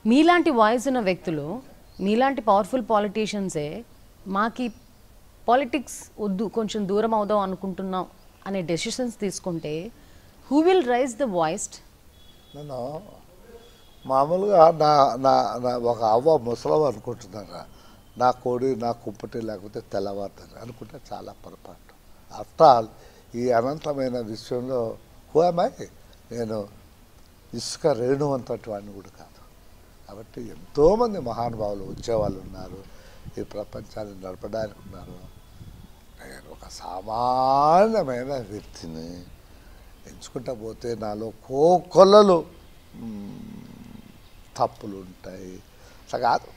మీలాంటి వాయిస్ ఉన్న వ్యక్తులు మీలాంటి పవర్ఫుల్ పాలిటీషియన్సే మాకి పాలిటిక్స్ వద్దు కొంచెం దూరం అవుదాం అనుకుంటున్నాం అనే డెసిషన్స్ తీసుకుంటే who will raise the voice నేను మామూలుగా నా నా నా ఒక అవ్వ ముసలవ అనుకుంటున్నారా నా కోడి నా కుంపటి లేకపోతే తెల్లవారుతుంది అనుకుంటే చాలా పొరపాటు ఆఫ్టర్ ఆల్ ఈ అనంతమైన విషయంలో హోమై నేను ఇసుక రేణు అంతటి వాడిని కూడా కాదు కాబట్టి ఎంతోమంది మహానుభావులు వచ్చేవాళ్ళు ఉన్నారు ఈ ప్రపంచాన్ని నడపడానికి ఉన్నారు నేను ఒక సామాన్యమైన వ్యక్తిని ఎంచుకుంటా పోతే నాలో కోకొల్లలు మ్, తప్పులు ఉంటాయి అట్లా కాదు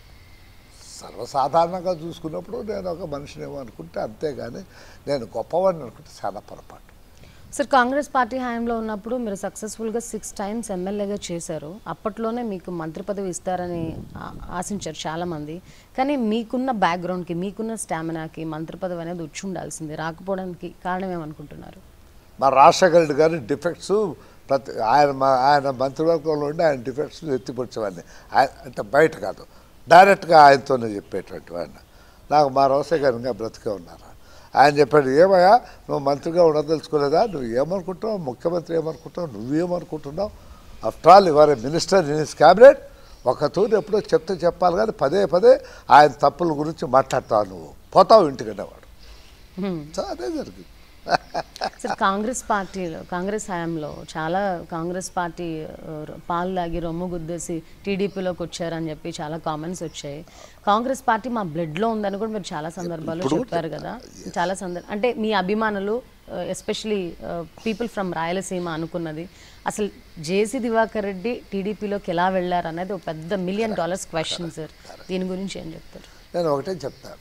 సర్వసాధారణంగా చూసుకున్నప్పుడు నేను ఒక మనిషినేమో అనుకుంటే అంతేగాని నేను గొప్పవాడిని అనుకుంటే చాలా పొరపాటు సార్ కాంగ్రెస్ పార్టీ హయాంలో ఉన్నప్పుడు మీరు సక్సెస్ఫుల్గా సిక్స్ టైమ్స్ ఎమ్మెల్యేగా చేశారు అప్పట్లోనే మీకు మంత్రి పదవి ఇస్తారని ఆ- ఆశించారు చాలామంది కానీ మీకున్న బ్యాక్గ్రౌండ్కి మీకున్న స్టామినాకి మంత్రి పదవి అనేది వచ్చి ఉండాల్సింది రాకపోవడానికి కారణం ఏమనుకుంటున్నారు మా రాజశేఖర రెడ్డి గారి డిఫెక్ట్స్ ప్రతి ఆయన మా- ఆయన మంత్రివర్గంలో ఉండి ఆయన డిఫెక్ట్స్ ఎత్తిపరిచేవాడిని ఆయన అంటే బయట కాదు డైరెక్ట్గా ఆయనతోనే చెప్పేటువంటి వాడిని నాకు మా రాజశేఖర్ ఇంకా బ్రతికే ఉన్నారు ఆయన చెప్పాడు ఏమయ్యా నువ్వు మంత్రిగా ఉండదలుచుకోలేదా నువ్వు ఏమనుకుంటున్నావు ముఖ్యమంత్రి ఏమనుకుంటున్నావు నువ్వేమనుకుంటున్నావు after all every minister in his cabinet ఒక తూరు ఎప్పుడో చెప్తే చెప్పాలి కానీ పదే పదే ఆయన తప్పుల గురించి మాట్లాడతావు నువ్వు పోతావు ఇంటికి అనేవాడు సో అదే జరిగింది సార్ కాంగ్రెస్ పార్టీలో కాంగ్రెస్ హయాంలో చాలా కాంగ్రెస్ పార్టీ ఆ, పాలు తాగి రొమ్ము గుద్దేసి టీడీపీలోకి వచ్చారని చెప్పి చాలా కామెంట్స్ వచ్చాయి కాంగ్రెస్ పార్టీ మా బ్లడ్లో ఉందని కూడా మీరు చాలా సందర్భాల్లో ఇప్పుడు కూడా చెప్పారు కదా చాలా సందర్భ అంటే మీ అభిమానులు ఎస్పెషలీ పీపుల్ ఫ్రమ్ రాయలసీమ అనుకున్నది అసలు జేసీ దివాకర్ రెడ్డి టీడీపీలోకి ఎలా వెళ్ళారు అనేది ఒక పెద్ద మిలియన్ డాలర్స్ క్వశ్చన్ సార్ దీని గురించి ఏం చెప్తారు నేను ఒకటే చెప్తాను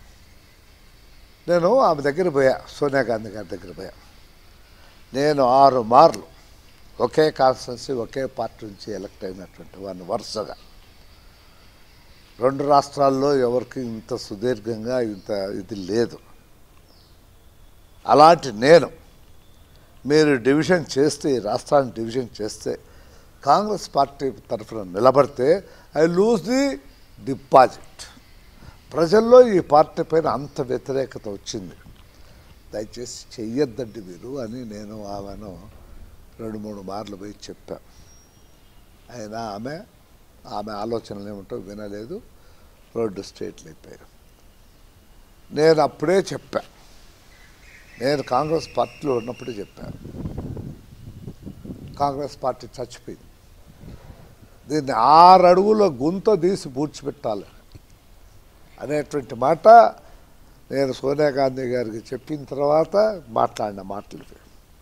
నేను ఆమె దగ్గర పోయా సోనియా గాంధీ గారి దగ్గర పోయా నేను ఆరు మార్లు ఒకే కాన్స్టిట్యున్సీ ఒకే పార్టీ నుంచి ఎలక్ట్ అయినటువంటి వాడిని వరుసగా రెండు రాష్ట్రాల్లో ఎవరికి ఇంత సుదీర్ఘంగా ఇంత ఇది లేదు అలాంటి నేను మీరు డివిజన్ చేస్తే ఈ రాష్ట్రాన్ని డివిజన్ చేస్తే కాంగ్రెస్ పార్టీ తరఫున నిలబడితే ఐ లూజ్ ది డిపాజిట్ ప్రజల్లో ఈ పార్టీ పైన అంత వ్యతిరేకత వచ్చింది దయచేసి చెయ్యొద్దండి మీరు అని నేను ఆమెను రెండు మూడు మార్లు పోయి చెప్పాను అయినా ఆమె ఆమె ఆలోచనలు ఏమిటో వినలేదు రోడ్డు స్ట్రేట్లు అయిపోయారు నేను అప్పుడే చెప్పా నేను కాంగ్రెస్ పార్టీలో ఉన్నప్పుడే చెప్పాను కాంగ్రెస్ పార్టీ చచ్చిపోయింది దీన్ని ఆరు అడుగుల గుంత తీసి పూడ్చిపెట్టాలి అనేటువంటి మాట నేను సోనియా గాంధీ గారికి చెప్పిన తర్వాత మాట్లాడిన మాటలు ఇవి.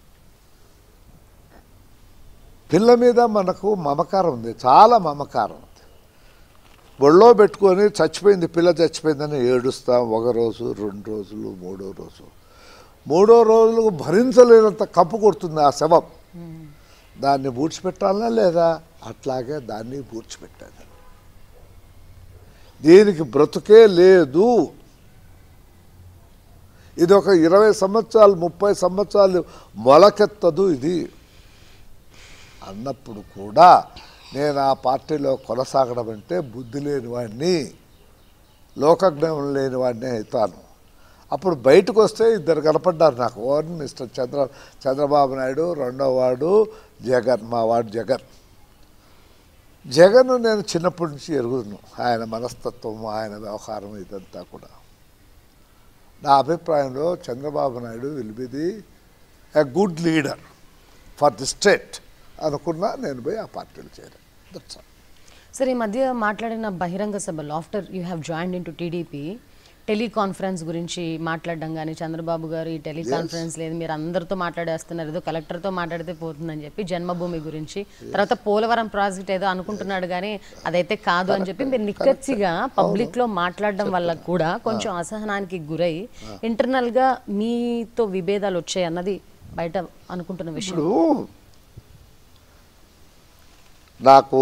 పిల్ల మీద మనకు మమకారం ఉంది చాలా మమకారం ఉంది ఒళ్ళో పెట్టుకొని చచ్చిపోయింది పిల్ల చచ్చిపోయిందని ఏడుస్తాం ఒక రోజు రెండు రోజులు మూడో రోజు మూడో రోజులకు భరించలేనంత కప్పు కొడుతుంది ఆ శవం దాన్ని పూడ్చిపెట్టాలనా లేదా అట్లాగే దాన్ని పూడ్చిపెట్టాను దీనికి బ్రతుకే లేదు ఇది ఒక ఇరవై సంవత్సరాలు ముప్పై సంవత్సరాలు మొలకెత్తదు ఇది అన్నప్పుడు కూడా నేను ఆ పార్టీలో కొనసాగడం అంటే బుద్ధి లేని వాడిని లోకజ్ఞానం లేని వాడిని అవుతాను అప్పుడు బయటకు వస్తే ఇద్దరు కనపడ్డారు నాకు ఓన్ మిస్టర్ చంద్ర చంద్రబాబు నాయుడు రెండో వాడు జగన్ మా వాడు జగన్ జగన్ నేను చిన్నప్పటి నుంచి ఎరుగుదును ఆయన మనస్తత్వం ఆయన వ్యవహారం ఇదంతా కూడా నా అభిప్రాయంలో Chandrababu Naidu will be the a good leader for the state అనుకున్నా నేను పోయి ఆ పార్టీలో చేరాను దట్స్ ఆల్ సార్ ఈ మధ్య మాట్లాడిన బహిరంగ సభలో after you have join in to TDP teleconference గురించి మాట్లాడడం కానీ చంద్రబాబు గారు ఈ టెలికాన్ఫరెన్స్ లేదు మీరు అందరితో మాట్లాడేస్తున్నారు ఏదో కలెక్టర్తో మాట్లాడితే పోతుందని చెప్పి జన్మభూమి గురించి తర్వాత పోలవరం ప్రాజెక్ట్ ఏదో అనుకుంటున్నాడు కానీ అదైతే కాదు అని చెప్పి మీరు నిక్కచ్చిగా పబ్లిక్ లో మాట్లాడడం వల్ల కూడా కొంచెం అసహనానికి గురై ఇంటర్నల్ గా మీతో విభేదాలు వచ్చాయి అన్నది బయట అనుకుంటున్న విషయం ఇప్పుడు నాకు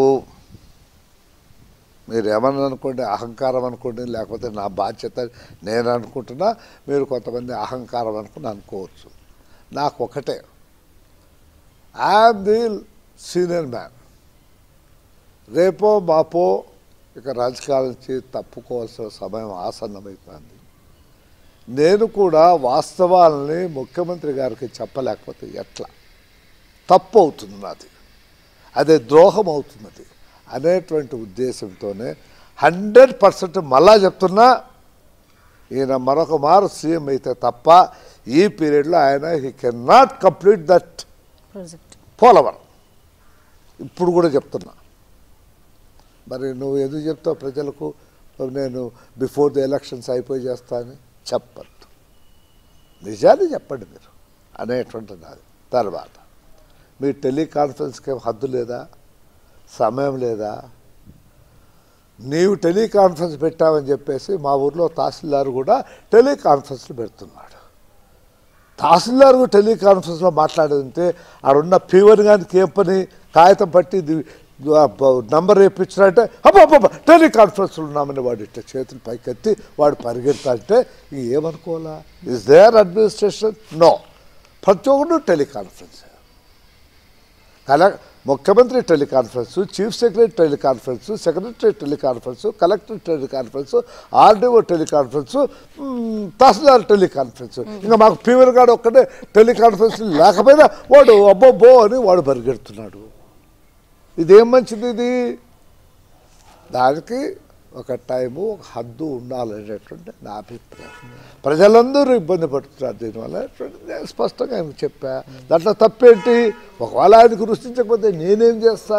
మీరు ఏమన్నా అనుకోండి అహంకారం అనుకోండి లేకపోతే నా బాధ్యత నేను అనుకుంటున్నా మీరు కొంతమంది అహంకారం అనుకుని అనుకోవచ్చు నాకు ఒకటే ఐఎమ్ ది సీనియర్ మ్యాన్ రేపో మాపో ఇక రాజకీయాల నుంచి తప్పుకోవాల్సిన సమయం ఆసన్నమైపోయింది నేను కూడా వాస్తవాలని ముఖ్యమంత్రి గారికి చెప్పలేకపోతే ఎట్లా తప్పు అవుతుంది నాది అదే ద్రోహం అవుతున్నది అనేటువంటి ఉద్దేశంతోనే హండ్రెడ్ పర్సెంట్ మళ్ళా చెప్తున్నా ఈయన మరొక మారు సీఎం అయితే తప్ప ఈ పీరియడ్లో ఆయన he can not complete that project Polavaram ఇప్పుడు కూడా చెప్తున్నా మరి నువ్వు ఎందుకు చెప్తావు ప్రజలకు నేను బిఫోర్ ది ఎలక్షన్స్ అయిపోయి చేస్తానని చెప్పద్దు నిజాన్ని చెప్పండి మీరు అనేటువంటి నాది తర్వాత మీ టెలికాన్ఫరెన్స్కి ఏం హద్దు లేదా సమయం లేదా నీవు టెలికాన్ఫరెన్స్ పెట్టావని చెప్పేసి మా ఊర్లో తహసీల్దార్ కూడా టెలికాన్ఫరెన్స్లు పెడుతున్నాడు తహసీల్దార్ కూడా టెలికాన్ఫరెన్స్లో మాట్లాడుతుంటే ఆడున్న ఫీవర్ కానీ ఏం పని కాగితం పట్టి ఇది- ఆ బ- నంబర్ వేయించినట్టే అబ్బా టెలికాన్ఫరెన్స్లు ఉన్నామని వాడు ఇట్లా చేతులు పైకెత్తి వాడు పరిగెడతా అంటే ఇంక ఏమనుకోవాలా ఇస్ దేర్ అడ్మినిస్ట్రేషన్ నో ప్రతి ఒక్కరు టెలికాన్ఫరెన్స్ కల ముఖ్యమంత్రి teleconference chief secretary teleconference secretary teleconference collector teleconference RDO teleconference మ్, తహసీల్దార్ టెలికాన్ఫరెన్స్ ఇంకా మాకు ఫీవర్ గార్డ్ ఒక్కటే టెలికాన్ఫరెన్స్ లేకపోయినా వాడు అబ్బోబ్బో అని వాడు పరిగెడుతున్నాడు ఇదేం మంచిది ఇది దానికి ఒక టైము ఒక హద్దు ఉండాలనేటువంటి నా అభిప్రాయం ప్రజలందరూ ఇబ్బంది పడుతున్నారు దీనివల్ల నేను స్పష్టంగా ఆయనకు చెప్పా దాంట్లో తప్పేంటి ఒకవేళ ఆయనకు రుచించకపోతే నేనేం చేస్తా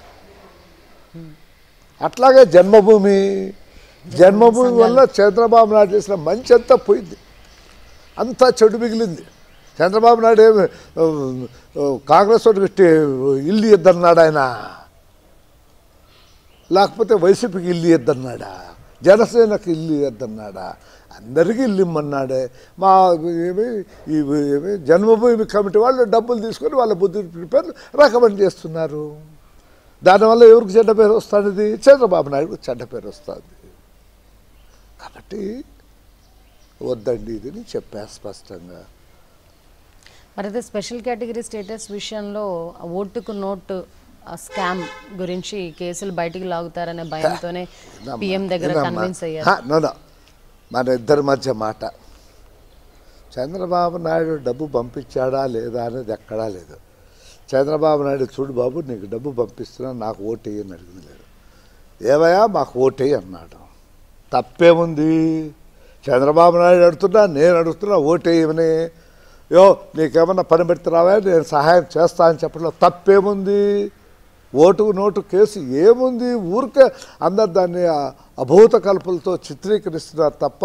అట్లాగే జన్మభూమి జన్మభూమి వల్ల చంద్రబాబు నాయుడు చేసిన మంచి అంతా పోయింది అంతా చెడు మిగిలింది చంద్రబాబు నాయుడు ఏమి ఆ, ఆ, కాంగ్రెస్ వాడు పెట్టి ఇల్లు ఇద్దన్నాడు ఆయన లేకపోతే వైసీపీకి ఇల్లు ఇద్దన్నాడా జనసేనకి ఇల్లు ఇద్దన్నాడా అందరికీ ఇల్లు ఇమ్మన్నాడే మా ఏమి ఈ ఏమి జన్మభూమి కమిటీ వాళ్ళు డబ్బులు తీసుకొని వాళ్ళ బుద్ధి పేర్లు రికమెండ్ చేస్తున్నారు దానివల్ల ఎవరికి చెడ్డ పేరు వస్తుంది చంద్రబాబు నాయుడు చెడ్డ పేరు వస్తుంది కాబట్టి వద్దండి ఇది అని చెప్పా స్పష్టంగా మరి అదే స్పెషల్ కేటగిరీ స్టేటస్ విషయంలో ఆ ఓటుకు నోటు స్కామ్ గురించి కేసులు బయటికి లాగుతారనే భయంతోనే పిఎం దగ్గర ఏనమ్మా? కన్విన్స్ అయ్యారు హా, నో నో. మన ఇద్దరి మధ్య మాట చంద్రబాబు నాయుడు డబ్బు పంపించాడా లేదా అనేది ఎక్కడా లేదు చంద్రబాబు నాయుడు చూడు బాబు నీకు డబ్బు పంపిస్తున్నా నాకు ఓటేయి అని అడిగింది లేదు ఏవయా మాకు ఓటేయి అన్నాడు తప్పేముంది చంద్రబాబు నాయుడు అడుగుతున్నా నేను అడుగుతున్నా ఓటేయమని యో నీకేమన్నా పని పెడుతున్నావా నేను సహాయం చేస్తా అని చెప్పడంలో తప్పేముంది ఓటు నోటు కేసు ఏముంది ఊరికే అందరు దాన్ని ఆ అభూత కల్పలతో చిత్రీకరిస్తున్నారు తప్ప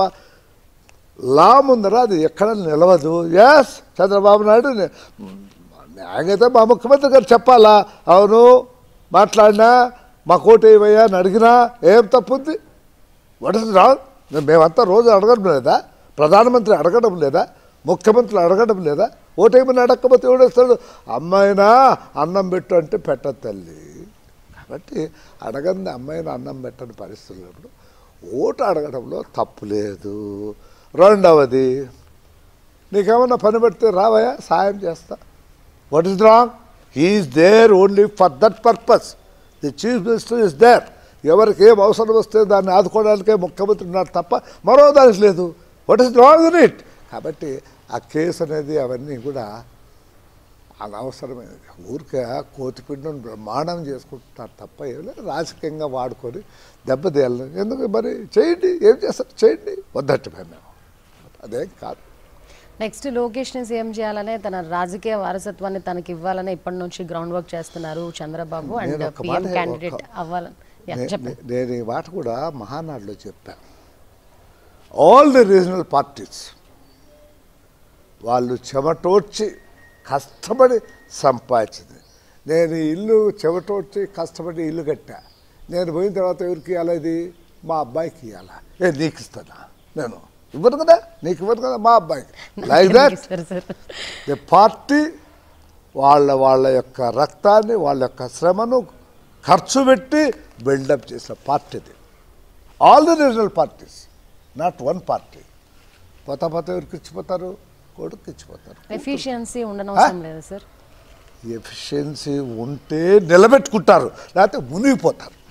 లా ముందర అది ఎక్కడ నిలవదు ఎస్ చంద్రబాబు నాయుడు నే- న్యాయంగా మా ముఖ్యమంత్రి గారు చెప్పాలా అవును మాట్లాడినా మా కోట ఏమయ్యా అని అడిగినా ఏం తప్పుంది వాట్ ఇస్ రాంగ్ మేమంతా రోజు అడగడం లేదా ప్రధానమంత్రి అడగడం లేదా ముఖ్యమంత్రి అడగడం లేదా ఓటేమని అడగకపోతే ఎవడేస్తాడు అమ్మాయినా అన్నం పెట్టు అంటే పెట్టదు తల్లి కాబట్టి అడగంది అమ్మాయిని అన్నం పెట్టని పరిస్థితుల్లో ఓటు అడగడంలో తప్పు లేదు రెండవది నీకేమన్నా పని పెడితే రావయా సాయం చేస్తా what is wrong he's there only for that purpose the chief minister is there ఎవరికి ఏం అవసరం వస్తే దాన్ని ఆదుకోవడానికే ముఖ్యమంత్రి ఉన్నారు తప్ప మరో దానికి లేదు what is wrong in it కాబట్టి ఆ కేసు అనేది అవన్నీ కూడా అనవసరమైనది ఊరికే కోతిపిండం బ్రహ్మాండం చేసుకుంటున్నారు తప్ప ఏం లేదు రాజకీయంగా వాడుకొని దెబ్బతీయాలని ఎందుకు మరి చేయండి ఏం చేస్తారు చేయండి వద్దట్టు మేము అదేం కాదు నెక్స్ట్ లోకేష్ ని సీఎం చేయాలనే తన రాజకీయ వారసత్వాన్ని తనకి ఇవ్వాలనే ఇప్పటి నుంచి గ్రౌండ్ వర్క్ చేస్తున్నారు చంద్రబాబు అండ్ నేను ఒక పిఎం మాట- క్యాండిడేట్ ఒక- అవ్వాలని యా, నే- చెప్పండి నే- నేను ఈ మాట కూడా మహానాడులో చెప్పాను ఆల్ ది రీజనల్ పార్టీస్ వాళ్ళు చెమటోడ్చి కష్టపడి సంపాదించింది నేను ఈ ఇల్లు చెమటోడ్చి కష్టపడి ఇల్లు కట్టా నేను పోయిన తర్వాత ఎవరికి ఇవ్వాలి ఇది మా అబ్బాయికి ఇవ్వాలా ఏ నీకు ఇస్తానా నేను ఇవ్వను కదా నీకు ఇవ్వను కదా మా అబ్బాయికి లైక్ దట్ సరే సార్ ది పార్టీ వాళ్ళ వాళ్ళ యొక్క రక్తాన్ని వాళ్ళ యొక్క శ్రమను ఖర్చు పెట్టి బిల్డప్ చేసిన పార్టీది all the regional parties not one party పోతా పోతా ఎవరికి ఇచ్చిపోతారు కొడుకు ఇచ్చిపోతారు ఎఫిషియన్సీ ఉండనవసరం లేదా సార్ ఎఫిషియన్సీ ఉంటే నిలబెట్టుకుంటారు లేకపోతే మునిగిపోతారు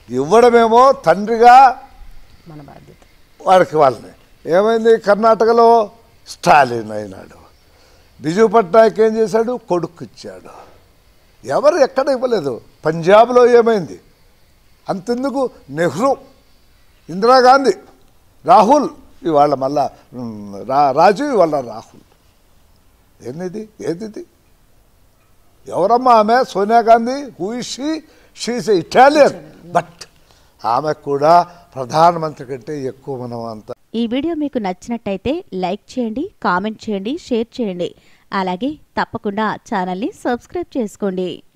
ఇవ్వడమేమో తండ్రిగా మన బాధ్యత వాడికి వాళ్ళని ఏమైంది కర్ణాటకలో స్టాలిన్ అయినాడు బిజు పట్నాయక్ ఏం చేశాడు కొడుకు ఇచ్చాడు ఎవరు ఎక్కడ ఇవ్వలేదు పంజాబ్లో ఏమైంది అంతెందుకు నెహ్రూ ఇందిరాగాంధీ రాహుల్ ఇవాళ మళ్ళా ఉమ్, రా రాజు ఇవాళ రాహుల్ ఏంది ఏది ఎవరమ్మా ఆమె Sonia Gandhi who is she she's Italian but ఆమె కూడా ప్రధానమంత్రి కంటే ఎక్కువ మనం అంత ఈ వీడియో మీకు నచ్చినట్టయితే లైక్ చేయండి కామెంట్ చేయండి షేర్ చేయండి అలాగే తప్పకుండా ఛానల్ని సబ్స్క్రైబ్ చేసుకోండి